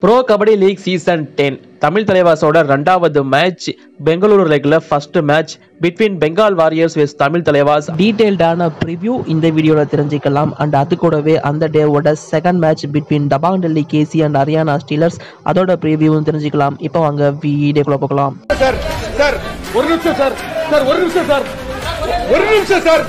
bro kabaddi league season ten Tamil தலைவாசோட ரெண்டாவது match Bengaluru லெக்ல first match between Bengal warriors vs Tamil Thalaivas டீடைல்டான ப்ரிவ்யூ இந்த வீடியோவில் தெரிஞ்சுக்கலாம் அண்ட் அது கூடவே அந்த டேவோட second match between Dabang Delhi KC and Haryana steelers அதோட ப்ரிவ்யூவும் தெரிஞ்சுக்கலாம் இப்போ வாங்க வீடியோக்குள்ள போகலாம் சார் சார் ஒரு நிமிஷம் சார் சார் ஒரு நிமிஷம் சார் ஒரு நிமிஷம் சார்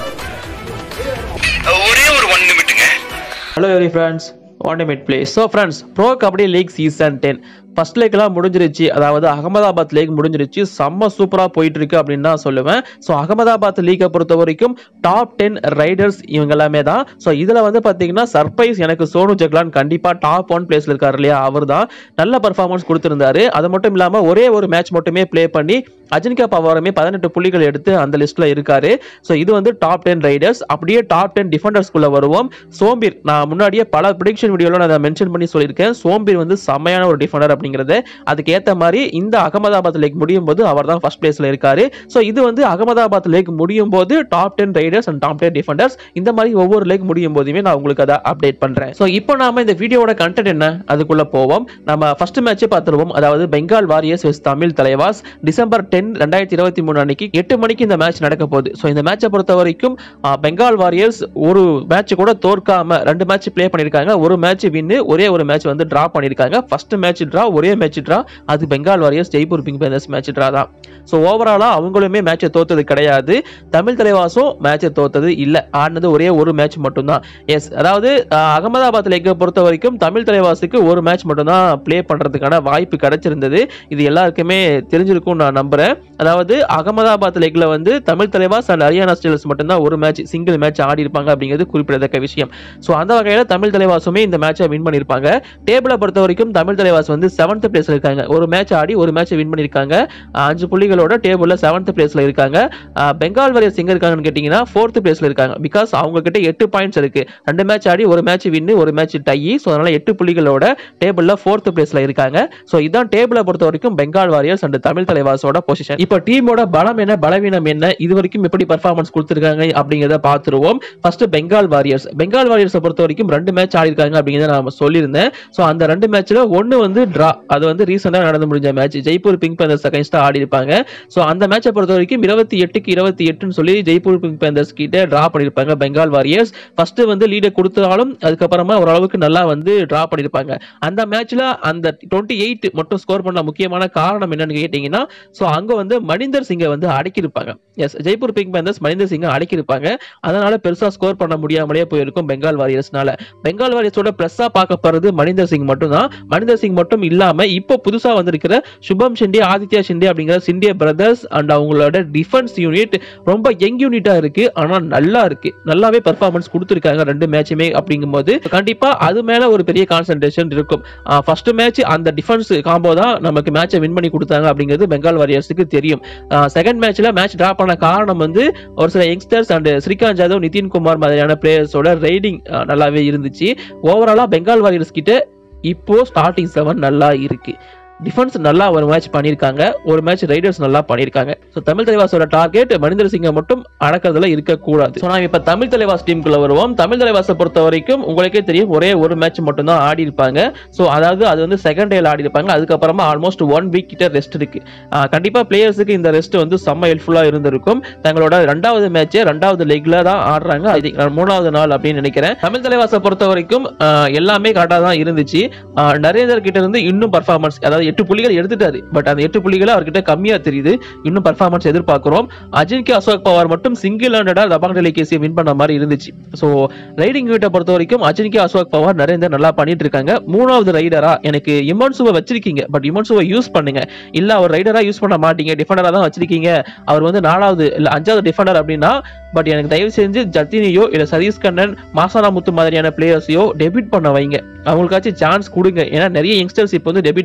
ஒரே ஒரு ஒன் நிமிட்டுங்க hello every friends one mid play so friends pro kabaddi league season ten first லேக்லாம் முடிஞ்சிருச்சு அதாவது அகமதாபாத் லீக் முடிஞ்சிருச்சு செம்ம சூப்பராக போயிட்டு இருக்கு அப்படின்னு தான் சொல்லுவேன் ஸோ அகமதாபாத் லீக்கை பொறுத்த வரைக்கும் டாப் டென் ரைடர்ஸ் இவங்க எல்லாமே தான் ஸோ இதில் வந்து பார்த்தீங்கன்னா சர்ப்ரைஸ் எனக்கு சோனு ஜக்லான் கண்டிப்பாக டாப் ஒன் பிளேஸில் இருக்கார் இல்லையா அவர் தான் நல்ல பர்ஃபார்மன்ஸ் கொடுத்துருந்தாரு அது மட்டும் இல்லாமல் ஒரே ஒரு மேட்ச் மட்டுமே ப்ளே பண்ணி அஜின்கா பவாருமே பதினெட்டு புள்ளிகள் எடுத்து அந்த லிஸ்ட்ல இருக்காரு ஸோ இது வந்து டாப் டென் ரைடர்ஸ் அப்படியே டாப் டென் டிஃபெண்டர்ஸ்குள்ள வருவோம் சோம்பீர் நான் முன்னாடியே பல ப்ரிடிக்ஷன் வீடியோவில் நான் அதை மென்ஷன் பண்ணி சொல்லியிருக்கேன் சோம்பீர் வந்து செம்மையான ஒரு டிஃபெண்டர் அப்படிங்கிறது அதுக்கு ஏற்ற மாதிரி இந்த அகமதாபாத் லேக் முடியும் போது அவர் தான் ஃபர்ஸ்ட் பிளேஸ்ல இருக்காரு ஸோ இது வந்து அகமதாபாத் லேக் முடியும் போது top ten raiders and top ten defenders இந்த மாதிரி ஒவ்வொரு லேக் முடியும் போதுமே நான் உங்களுக்கு அதை அப்டேட் பண்றேன் ஸோ இப்போ நாம இந்த வீடியோவோட கண்டென்ட் என்ன அதுக்குள்ள போவோம் நம்ம ஃபர்ஸ்ட் மேட்சே பார்த்துருவோம் அதாவது Bengal warriors vs Tamil Thalaivas December ten ரெண்டாயிரத்தி இருபத்தி மூணு அன்னைக்கு எட்டு மணிக்கு இந்த மேட்ச் நடக்க போகுது ஸோ இந்த மேட்சை பொறுத்த வரைக்கும் ஆ, பெங்கால் வாரியர்ஸ் ஒரு மேட்ச் கூட தோற்காம ரெண்டு மேட்ச் ப்ளே பண்ணியிருக்காங்க ஒரு மேட்ச் வின்னு ஒரே ஒரு மேட்ச் வந்து டிரா பண்ணியிருக்காங்க ஃபர்ஸ்ட் மேட்ச் டிரா ஒரே மேட்ச் டிரா அது Bengal warriors Jaipur pink panthers match draw தான் ஸோ ஓவராலா அவங்களுமே மேட்சை தோத்தது கிடையாது தமிழ் தலைவாசும் மேட்சை தோத்தது இல்லை ஆடினது ஒரே ஒரு மேட்ச் மட்டும்தான் எஸ் அதாவது ஆ, அகமதாபாத் லேக்கை பொறுத்த வரைக்கும் தமிழ் தலைவாசுக்கு ஒரு மேட்ச் மட்டும்தான் ப்ளே பண்றதுக்கான வாய்ப்பு கிடைச்சிருந்தது இது எல்லாருக்குமே தெரிஞ்சிருக்கும் நான் நம்புறேன் அதாவது அகமதாபாத் லேக்ல வந்து தமிழ் தலைவாஸ் அண்ட் ஹரியானா ஸ்டீலர்ஸ் மட்டும்தான் ஒரு மேட்ச் சிங்கிள் மேட்ச் ஆடி இருப்பாங்க அப்படிங்கிறது குறிப்பிடத்தக்க விஷயம் ஸோ அந்த வகையில் தமிழ் தலைவாசுமே இந்த மேட்சை வின் பண்ணியிருப்பாங்க டேபிளை பொறுத்த வரைக்கும் தமிழ் தலைவாஸ் வந்து செவன்த் பிளேஸ்ல இருக்காங்க ஒரு மேட்ச் ஆடி ஒரு மேட்ச் வின் பண்ணியிருக்காங்க அஹ் அஞ்சு புள்ளிகளோட டேபிளில் செவன்த் பிளேஸ்ல இருக்காங்க அஹ் பெங்கால் வாரியர்ஸ் எங்க இருக்காங்கன்னு கேட்டிங்கன்னா ஃபோர்த் பிளேஸ்ல இருக்காங்க பிகாஸ் அவங்க கிட்ட எட்டு பாயிண்ட்ஸ் இருக்கு ரெண்டு மேட்ச் ஆடி ஒரு மேட்ச் வின்னு ஒரு மேட்ச் டை ஸோ அதனால எட்டு புள்ளிகளோட டேபிளில் ஃபோர்த் பிளேஸ்ல இருக்காங்க ஸோ இதான் டேபிளை பொறுத்த வரைக்கும் பெங்கால் வாரியர்ஸ் அண்ட் தமிழ் தலைவாஸோட பொசிஷன் இப்போ டீமோட பலம் என்ன பலவீனம் என்ன இது வரைக்கும் எப்படி பர்ஃபார்மன்ஸ் கொடுத்துருக்காங்க அப்படிங்கிறத பார்த்துருவோம் ஃபர்ஸ்ட் பெங்கால் வாரியர்ஸ் பெங்கால் வாரியர்ஸை பொறுத்த வரைக்கும் ரெண்டு மேட்ச் ஆடிருக்காங்க அப்படிங்கிறத நான் சொல்லியிருந்தேன் ஸோ அந்த ரெண்டு மேட்ச்ல ஒன்று வந்து டிரா அது வந்து ரீசெண்டாக நடந்து முடிஞ்ச மேட்ச் ஜெய்ப்பூர் பிங்க் பேந்தர்ஸ் அகைன்ஸ்டா ஆடி இருப்பாங்க ஸோ அந்த மேட்சை பொறுத்த வரைக்கும் இருபத்தி எட்டுக்கு இருபத்தி எட்டுன்னு சொல்லி ஜெய்ப்பூர் பிங்க் பேந்தர்ஸ் கிட்ட டிரா பண்ணியிருப்பாங்க பெங்கால் வாரியர்ஸ் ஃபர்ஸ்ட் வந்து லீடை கொடுத்தாலும் அதுக்கப்புறமா ஓரளவுக்கு நல்லா வந்து டிரா பண்ணியிருப்பாங்க அந்த மேட்ச்ல அந்த டுவெண்ட்டி எயிட் மட்டும் ஸ்கோர் பண்ண முக்கியமான காரணம் என்னன்னு கேட்டீங்கன்னா ஸோ அங்க வந்து மணிந்தர் சிங்கை வந்து அடக்கியிருப்பாங்க yes Jaipur pink panthers Maninder சிங்கை அடக்கியிருப்பாங்க அதனால பெருசா ஸ்கோர் பண்ண முடியாமலே போயிருக்கும் பெங்கால் வாரியர்ஸ்னால பெங்கால் வாரியர்ஸோட பிளஸ்ஸா பார்க்கப்படுறது மணிந்தர் சிங் மட்டும்தான் மணிந்தர் சிங் மட்டும் இல்லாம இப்போ புதுசா வந்திருக்கிற சுபம் ஷிண்டே ஆதித்யா ஷிண்டே அப்படிங்கிற சிண்டே பிரதர்ஸ் அண்ட் அவங்களோட டிஃபென்ஸ் யூனிட் ரொம்ப யங் யூனிட்டா இருக்கு ஆனா நல்லா இருக்கு நல்லாவே பெர்ஃபார்மன்ஸ் கொடுத்துருக்காங்க ரெண்டு மேட்சுமே அப்படிங்கும்போது கண்டிப்பா அது மேல ஒரு பெரிய கான்சென்ட்ரேஷன் இருக்கும் ஃபர்ஸ்ட் மேட்ச் அந்த டிஃபென்ஸ் காம்போ தான் நமக்கு மேட்சை வின் பண்ணி கொடுத்தாங்க அப்படிங்கிறது பெங்கால் வாரியர்ஸுக்கு தெரியும் செகண்ட் மேட்ச்ல மேட்ச் டிரா பண்ண காரணம் வந்து ஒரு சில யங்ஸ்டர்ஸ் அண்ட் ஸ்ரீகாந்த் ஜாதவ் நிதின்குமார் மாதிரியான பிளேயர்ஸோட ரைடிங் நல்லாவே இருந்துச்சு ஓவராலா பெங்கால் வாரியர்ஸ் கிட்ட இப்போ ஸ்டார்டிங் செவன் நல்லா இருக்கு டிஃபென்ஸ் நல்லா ஒரு மேட்ச் பண்ணியிருக்காங்க ஒரு மேட்ச் ரைடர்ஸ் நல்லா பண்ணியிருக்காங்க ஸோ தமிழ் தலைவாஸோட டார்கெட் மனிதர் சிங்கை மட்டும் அடக்கிறதுல இருக்கக்கூடாது ஸோ நான் இப்போ தமிழ் தலைவாஸ் டீமுக்குள்ள வருவோம் தமிழ் தலைவாஸை பொறுத்த வரைக்கும் உங்களுக்கே தெரியும் ஒரே ஒரு மேட்ச் மட்டும் தான் ஆடி இருப்பாங்க ஸோ அதாவது அது வந்து செகண்ட் டேல ஆடி இருப்பாங்க அதுக்கப்புறமா ஆல்மோஸ்ட் ஒன் வீக் கிட்ட ரெஸ்ட் இருக்கு ஆஹ் கண்டிப்பா பிளேயர்ஸுக்கு இந்த ரெஸ்ட் வந்து செம்ம ஹெல்ப்ஃபுல்லா இருந்திருக்கும் தங்களோட ரெண்டாவது மேட்ச் ரெண்டாவது லெக்ல தான் ஆடுறாங்க I think நான் மூணாவது நாள் அப்படின்னு நினைக்கிறேன் தமிழ் தலைவாசை பொறுத்த வரைக்கும் ஆஹ் எல்லாமே கரெக்டாக தான் இருந்துச்சு ஆஹ் நரேந்தர் கிட்ட இருந்து இன்னும் பர்ஃபார்மன்ஸ் அதாவது எட்டு புள்ளிகள் எடுத்துட்டாரு பட் அந்த எட்டு புள்ளிகள் அவர்கிட்ட கம்மியா தெரியுது இன்னும் பர்ஃபார்மன்ஸ் எதிர்பார்க்கிறோம் அஜின்கே அசோக் பவார் மட்டும் சிங்கிள் ஹேண்டடா தபாங் டெல்லி கேசியை வின் பண்ண மாதிரி இருந்துச்சு ஸோ ரைடிங் யூனிட்டை பொறுத்த வரைக்கும் அஜின்கே அசோக் பவார் நரேந்தர் நல்லா பண்ணிட்டு இருக்காங்க மூணாவது ரைடரா எனக்கு இமன்சுவை வச்சிருக்கீங்க பட் இமன்சுவை யூஸ் பண்ணுங்க இல்ல அவர் ரைடரா யூஸ் பண்ண மாட்டீங்க டிஃபெண்டரா தான் வச்சிருக்கீங்க அவர் வந்து நாலாவது இல்ல அஞ்சாவது டிஃபெண்டர் அப்படின்னா பட் எனக்கு தயவு செஞ்சு ஜத்தினியோ இல்ல சதீஷ் கண்ணன் மாசானா முத்து மாதிரியான பிளேயர்ஸையோ டெபிட் பண்ண வைங்க அவங்களுக்காச்சும் சான்ஸ் கொடுங்க ஏன்னா நிறைய யங்ஸ்டர்ஸ் இப்போ வந்து டெபிட் பண்ணி நல்லா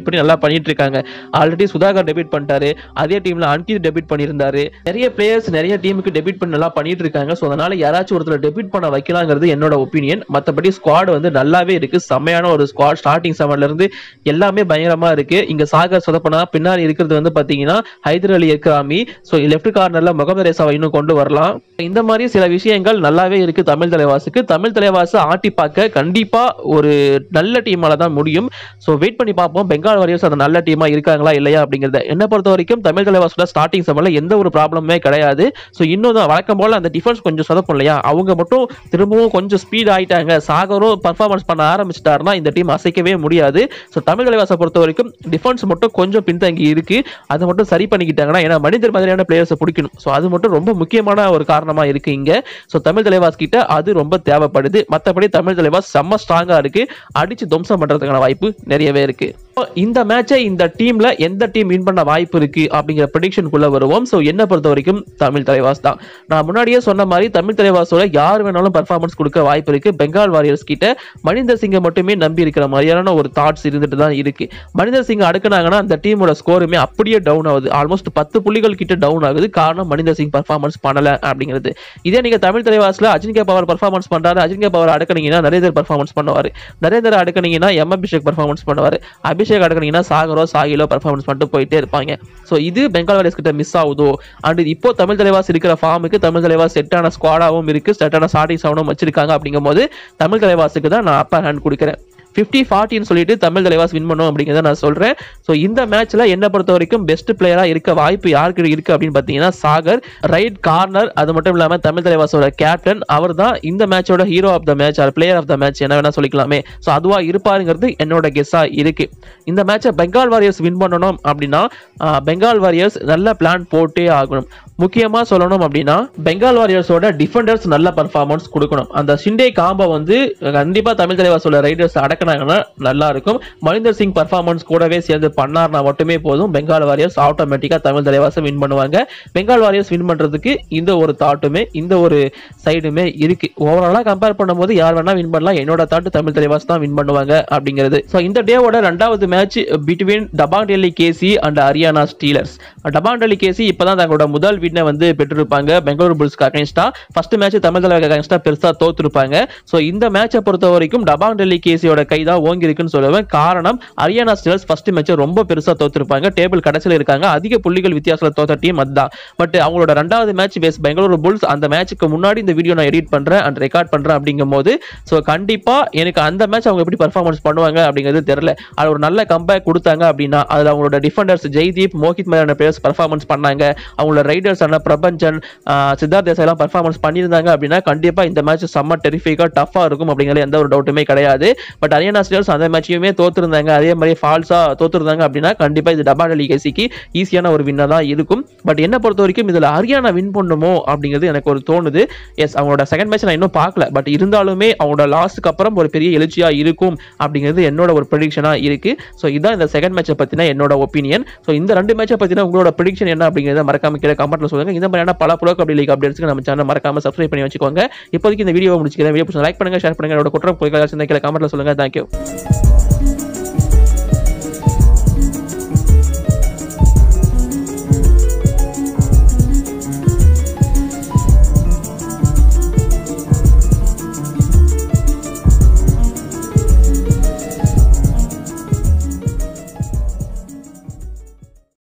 பண்ணிட்டு இருக்காங்க ஆல்ரெடி சுதாகர் டெபிட் பண்ணிட்டாரு அதே டீம்ல அன்கித் டெபிட் பண்ணியிருந்தாரு நிறைய பிளேயர்ஸ் நிறைய டீமுக்கு டெபிட் பண்ணி நல்லா பண்ணிட்டு இருக்காங்க ஸோ அதனால யாராச்சும் ஒருத்தர் டெபிட் பண்ண வைக்கலாங்கிறது என்னோட ஒப்பீனியன் மற்றபடி ஸ்குவாட் வந்து நல்லாவே இருக்கு செம்மையான ஒரு ஸ்குவாட் ஸ்டார்டிங் செவன்ல இருந்து எல்லாமே பயங்கரமா இருக்கு இங்க சாகர் சொதப்பனா பின்னாடி இருக்கிறது வந்து பாத்தீங்கன்னா ஹைதர் அலி எக்ராமி ஸோ லெஃப்ட் கார்னர்ல முகமது ரேசாவை இன்னும் கொண்டு வரலாம் இந்த மாதிரி சில விஷயங்கள் நல்லாவே இருக்கு தமிழ் தலைவாசுக்கு தமிழ் தலைவாசு ஆட்டி பார்க்க கண்டிப்பா ஒரு நல்ல டீமால தான் முடியும் ஸோ வெயிட் பண்ணி பார்ப்போம் பெங்கால் வாரியர்ஸ் அந்த நல்ல டீமா இருக்காங்களா இல்லையா அப்படிங்கறத என்ன பொறுத்த வரைக்கும் தமிழ் தலைவாசோட ஸ்டார்டிங் செவன்ல எந்த ஒரு ப்ராப்ளமே கிடையாது ஸோ இன்னும் தான் வழக்கம் போல அந்த டிஃபென்ஸ் கொஞ்சம் சொதப்பும் இல்லையா அவங்க மட்டும் திரும்பவும் கொஞ்சம் ஸ்பீட் ஆயிட்டாங்க சாகரும் பர்ஃபார்மன்ஸ் பண்ண ஆரம்பிச்சிட்டாருன்னா இந்த டீம் அசைக்கவே முடியாது ஸோ தமிழ் தலைவாசை பொறுத்த வரைக்கும் டிஃபென்ஸ் மட்டும் கொஞ்சம் பின்தங்கி இருக்கு அதை மட்டும் சரி பண்ணிக்கிட்டாங்கன்னா ஏன்னா மனிதர் மாதிரியான பிளேயர்ஸை பிடிக்கணும் ஸோ அது மட்டும் ரொம்ப முக்கியமான ஒரு காரணமா இருக்கு இங்க ஸோ தமிழ் தலைவாஸ் கிட்ட அது ரொம்ப தேவைப்படுது மற்றபடி தமிழ் தலைவாஸ் செம்ம ஸ்ட்ராங்கா இருக்கு அடிச்சு துவம்சம் பண்றதுக்கான வாய்ப்பு நிறையவே இருக்கு இப்போ இந்த மேட்சை இந்த டீம்ல எந்த டீம் வின் பண்ண வாய்ப்பு இருக்கு அப்படிங்கிற ப்ரெடிக்ஷனுக்குள்ள வருவோம் ஸோ என்ன பொறுத்த வரைக்கும் தமிழ் தலைவாஸ் தான் நான் முன்னாடியே சொன்ன மாதிரி தமிழ் தலைவாஸோட யார் வேணாலும் பர்ஃபார்மன்ஸ் கொடுக்க வாய்ப்பு இருக்கு பெங்கால் வாரியர்ஸ் கிட்ட மனிதர் சிங்கை மட்டுமே நம்பி இருக்கிற மாதிரியான ஒரு தாட்ஸ் இருந்துட்டு தான் இருக்கு மனிதர் சிங் அடுக்குனாங்கன்னா அந்த டீமோட ஸ்கோருமே அப்படியே டவுன் ஆகுது ஆல்மோஸ்ட் பத்து புள்ளிகள் கிட்ட டவுன் ஆகுது காரணம் மனிதர் சிங் பர்ஃபார்மன்ஸ் பண்ணல அப்படிங்கிறது இதே நீங்க தமிழ் தலைவாஸ்ல அஜின்கே பவர் பர்ஃபார்மன்ஸ் பண்றாரு அஜின்கே பவர் அடுக்கனீங்கன்னா நரேந்தர் பர்ஃபார்மன்ஸ் பண்ணுவாரு நரேந்தர் அடுக்கனீங்கன்னா எம் அபிஷேக் பர்ஃபார்மன்ஸ் பண்ணுவாரு அபிஷேக் அடுக்கனீங்கன்னா சாகரோ சாகிலோ பர்ஃபார்மன்ஸ் பண்ணிட்டு போயிட்டே இருப்பாங்க ஸோ இது பெங்கால் வாரியர்ஸ் கிட்ட மிஸ் ஆகுதோ அண்ட் இப்போ தமிழ் தலைவாஸ் இருக்கிற ஃபார்முக்கு தமிழ் தலைவாஸ் செட்டான ஸ்குவாடாவும் இருக்கு செட்டான ஸ்டார்டிங் செவனும் வச்சிருக்காங்க அப்படிங்கும்போது தமிழ் தலைவாஸுக்கு தான் நான் அப்பர் ஹேண்ட் கொடுக்குறேன் ஃபிஃப்டி ஃபார்ட்டின்னு சொல்லிட்டு தமிழ் தலைவாஸ் வின் பண்ணும் அப்படிங்கிறத நான் சொல்றேன் ஸோ இந்த மேட்ச்ல என்ன பொறுத்த வரைக்கும் பெஸ்ட் பிளேயரா இருக்க வாய்ப்பு யாருக்கு இருக்கு அப்படின்னு பார்த்தீங்கன்னா சாகர் ரைட் கார்னர் அது மட்டும் இல்லாம தமிழ் தலைவாஸோட கேப்டன் அவர் தான் இந்த மேட்சோட hero of the match or player of the match என்ன வேணா சொல்லிக்கலாமே ஸோ அதுவா இருப்பாருங்கிறது என்னோட கெஸ்ஸா இருக்கு இந்த மேட்சை பெங்கால் வாரியர்ஸ் வின் பண்ணணும் அப்படின்னா ஆஹ், பெங்கால் வாரியர்ஸ் நல்ல பிளான் போட்டே ஆகணும் முக்கியமா சொல்லணும் அப்படின்னா பெங்கால் வாரியர்ஸோட டிஃபெண்டர்ஸ் நல்ல பர்ஃபார்மன்ஸ் கொடுக்கணும் அந்த ஷிண்டே காம்போ வந்து கண்டிப்பா தமிழ் தலைவாஸோட ரைடர்ஸ் அடக்கினாங்கன்னா நல்லா இருக்கும் மனிந்தர் சிங் பர்ஃபார்மன்ஸ் கூடவே சேர்ந்து பண்ணார்னா மட்டுமே போதும் பெங்கால் வாரியர்ஸ் ஆட்டோமேட்டிக்கா தமிழ் தலைவாசம் வின் பண்ணுவாங்க பெங்கால் வாரியர்ஸ் வின் பண்றதுக்கு இந்த ஒரு தாட்டுமே இந்த ஒரு சைடுமே இருக்கு ஓவராலா கம்பேர் பண்ணும்போது யார் வேணா வின் பண்ணலாம் என்னோட தாட்டு தமிழ் தலைவாஸ் தான் வின் பண்ணுவாங்க அப்படிங்கிறது ஸோ இந்த டேவோட ரெண்டாவது match between Dabang Delhi KC and Haryana steelers Dabang Delhi KC இப்பதான் தங்களோட முதல் வின்னை வந்து பெற்றிருப்பாங்க பெங்களூரு புல்ஸ்க்கு அகைன்ஸ்டா ஃபர்ஸ்ட் மேட்ச் தமிழ் தலைவர் அகைன்ஸ்டா பெருசா தோத்துருப்பாங்க ஸோ இந்த மேட்சை பொறுத்த வரைக்கும் டபாங் டெல்லி கேசியோட கை தான் ஓங்கி இருக்குன்னு சொல்லுவேன் காரணம் ஹரியானா ஸ்டீலர்ஸ் ஃபர்ஸ்ட் மேட்சை ரொம்ப பெருசா தோத்துருப்பாங்க டேபிள் கடைசியில் இருக்காங்க அதிக புள்ளிகள் வித்தியாசத்தில் தோத்த டீம் அதுதான் பட் அவங்களோட ரெண்டாவது மேட்ச் பேஸ் பெங்களூரு புல்ஸ் அந்த மேட்ச்சுக்கு முன்னாடி இந்த வீடியோ நான் எடிட் பண்றேன் அண்ட் ரெக்கார்ட் பண்றேன் அப்படிங்கும் போது ஸோ கண்டிப்பா எனக்கு அந்த மேட்ச் அவங்க எப்படி பர்ஃபார்மன்ஸ் பண்ணுவாங்க அப்படிங்கிறது தெரியல அது ஒரு நல்ல கம்பேக் கொடுத்தாங்க அப்படின்னா அதுல அவங்களோட டிஃபெண்டர்ஸ் ஜெய்தீப் மோஹித் மாதிரியான பிளேயர்ஸ் பர்ஃபார்மன்ஸ் பண்ணாங்க அவங்களோட ரைடர்ஸ் ஆன பிரபஞ்சன் ஆஹ் சித்தார்த் தேசாய் எல்லாம் பர்ஃபார்மன்ஸ் பண்ணியிருந்தாங்க அப்படின்னா கண்டிப்பா இந்த மேட்ச் செம்ம டெரிஃபிக்கா டஃபா இருக்கும் அப்படிங்கிற எந்த ஒரு டவுட்டுமே கிடையாது பட் ஹரியானா ஸ்டேர்ஸ் அந்த மேட்சையுமே தோத்துருந்தாங்க அதே மாதிரி ஃபால்ஸா தோத்துருந்தாங்க அப்படின்னா கண்டிப்பா இது டபா டெல்லி கேசிக்கு ஈஸியான ஒரு வின்னா தான் இருக்கும் பட் என்ன பொறுத்த வரைக்கும் இதுல ஹரியானா வின் பண்ணுமோ அப்படிங்கிறது எனக்கு ஒரு தோணுது எஸ் அவங்களோட செகண்ட் மேட்ச் நான் இன்னும் பார்க்கல பட் இருந்தாலுமே அவங்களோட லாஸ்ட்டுக்கு அப்புறம் ஒரு பெரிய எழுச்சியா இருக்கும் அப்படிங்கிறது என்னோட ஒரு ப்ரெடிக்ஷனா இருக்கு ஸோ இதான் இந்த செகண்ட் மேட்சை பத்தின என்னோட ஒப்பீனியன் ஸோ இந்த ரெண்டு மேட்சை பத்தின உங்களோட ப்ரெடிக்ஷன் என்ன அப்படிங்கிறத மறக்காம கீழே கமெண்ட்ல சொல்லுங்க இந்த மாதிரியான பல ப்ரோ கபடி லீக் அப்டேட்ஸ்க்கு நம்ம சேனல் மறக்காம சப்ஸ்கிரைப் பண்ணி வச்சுக்கோங்க இப்போதைக்கு இந்த வீடியோ முடிச்சுக்கிறேன் வீடியோ லைக் பண்ணுங்க ஷேர் பண்ணுங்க என்னோட குற்றம் பொய்கள் கீழே கமெண்ட்ல சொல்லுங்க தேங்க்யூ